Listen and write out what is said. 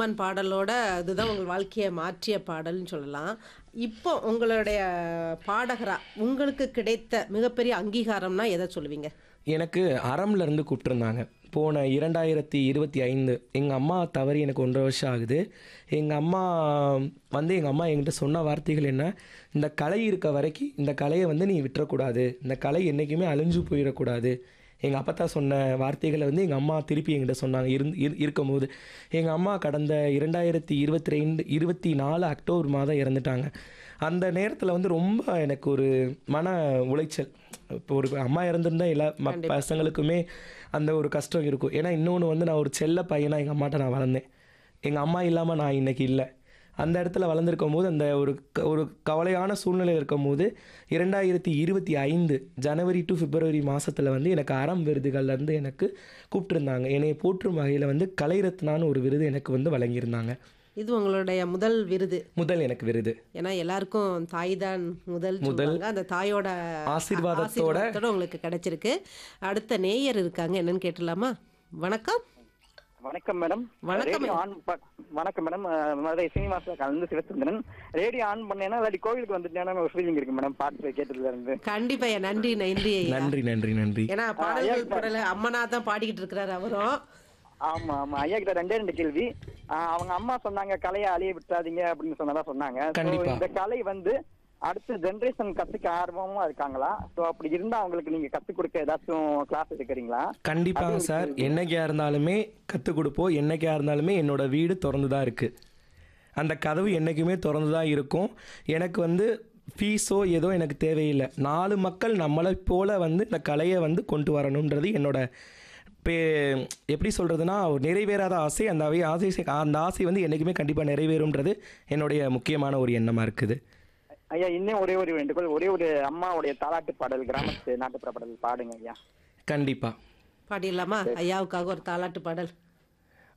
அம்மன் பாடலோட அதுதான் உங்கள் வாழ்க்கையை மாற்றிய பாடல்னு சொல்லலாம் இப்போ உங்களுடைய பாடகரா உங்களுக்கு கிடைத்த மிகப்பெரிய அங்கீகாரம்னா எதை சொல்லுவீங்க எனக்கு அறம்ல இருந்து கூப்பிட்டுருந்தாங்க போன இரண்டாயிரத்தி இருபத்தி ஐந்து எங்கள் அம்மா தவறி எனக்கு ஒன்றரை வருஷம் ஆகுது எங்கள் அம்மா வந்து எங்கள் அம்மா என்கிட்ட சொன்ன வார்த்தைகள் என்ன இந்த கலை இருக்க வரைக்கும் இந்த கலையை வந்து நீ விட்டுறக்கூடாது இந்த கலை என்றைக்குமே அழிஞ்சு போயிடக்கூடாது எங்கள் அப்பத்தா சொன்ன வார்த்தைகளை வந்து எங்கள் அம்மா திருப்பி என்கிட்ட சொன்னாங்க இருந்து இரு இருக்கும்போது எங்கள் அம்மா கடந்த இரண்டாயிரத்தி இருபத்தி ரெண்டு இருபத்தி நாலு அக்டோபர் மாதம் இறந்துட்டாங்க அந்த நேரத்தில் வந்து ரொம்ப எனக்கு ஒரு மன உளைச்சல் இப்போ ஒரு அம்மா இறந்துருந்தா எல்லா ம பசங்களுக்குமே அந்த ஒரு கஷ்டம் இருக்கும் ஏன்னா இன்னொன்று வந்து நான் ஒரு செல்ல பையனாக எங்கள் அம்மாட்ட நான் வளர்ந்தேன் எங்கள் அம்மா இல்லாமல் நான் இன்னைக்கு இல்லை அந்த இடத்துல வளர்ந்துருக்கும் போது அந்த ஒரு க- ஒரு கவலையான சூழ்நிலை இருக்கும் போது இரண்டாயிரத்தி இருபத்தி ஐந்து ஜனவரி டு பிப்ரவரி மாதத்தில் வந்து எனக்கு அறம் விருதுகள்லேருந்து எனக்கு கூப்பிட்டுருந்தாங்க என்னை போற்றும் வகையில் வந்து கலைரத்னான்னு ஒரு விருது எனக்கு வந்து வழங்கியிருந்தாங்க இது உங்களுடைய முதல் விருது முதல் எனக்கு விருது ஏன்னா எல்லாருக்கும் தாய் தான் முதல் சொல்லுவாங்க அந்த தாயோட ஆசீர்வாதத்தோட ஆசீர்வாதத்தோட உங்களுக்கு கிடைச்சிருக்கு அடுத்த நேயர் இருக்காங்க என்னன்னு கேட்டலாமா வணக்கம் வணக்கம் மேடம் வணக்கம் ரேடியோ ஆன் ப- வணக்கம் மேடம் அஹ், மதுரை சீனிவாச கலந்து சிவச்சந்திரன் ரேடியோ ஆன் பண்ணேன்னா இல்லாட்டி கோவிலுக்கு வந்துட்டேன்னா ஒரு ஃபீலிங் இருக்கு மேடம் பாட்டு கேட்டதுல இருந்து கண்டிப்பா ஐயா, நன்றி நன்றி ஐயா. நன்றி நன்றி நன்றி ஏன்னா பாடல்கள் பாடல அம்மனா தான் பாடிக்கிட்டு இருக்கிறாரு அவரும் ஆமா ஆமா ஐயா கிட்ட ரெண்டே ரெண்டு கேள்வி அஹ், அவங்க அம்மா சொன்னாங்க கலையை அழிய விட்டுறாதீங்க அப்படின்னு சொன்னதா சொன்னாங்க So, கண்டிப்பா. இந்த கலை வந்து அடுத்த ஜெனரேஷன் கத்துக்க ஆர்வமும் இருக்காங்களா சோ அப்படி இருந்தா அவங்களுக்கு நீங்க கத்துக் கொடுக்க ஏதாச்சும் கிளாஸ் எடுக்கிறீங்களா கண்டிப்பாங்க சார் என்னைக்கா இருந்தாலுமே கற்றுக் கொடுப்போம் என்னைக்கா இருந்தாலுமே என்னோட வீடு திறந்து தான் இருக்குது அந்த கதவு என்றைக்குமே திறந்து தான் இருக்கும் எனக்கு வந்து ஃபீஸோ ஏதோ எனக்கு தேவையில்லை நாலு மக்கள் நம்மளை போல வந்து இந்த கலையை வந்து கொண்டு வரணுன்றது என்னோட பே எப்படி சொல்கிறதுனா நிறைவேறாத ஆசை அந்த அவை- ஆசை அந்த ஆசை வந்து என்றைக்குமே கண்டிப்பாக நிறைவேறும்ன்றது என்னுடைய முக்கியமான ஒரு எண்ணமாக இருக்குது ஐயா இன்னும் ஒரே ஒரு வேண்டுகோள் ஒரே ஒரு அம்மாவுடைய தாலாட்டு பாடல் கிராமத்து நாட்டுப்புற பாடல் பாடுங்க ஐயா கண்டிப்பாக பாடிடலாமா ஐயாவுக்காக ஒரு தாலாட்டு பாடல்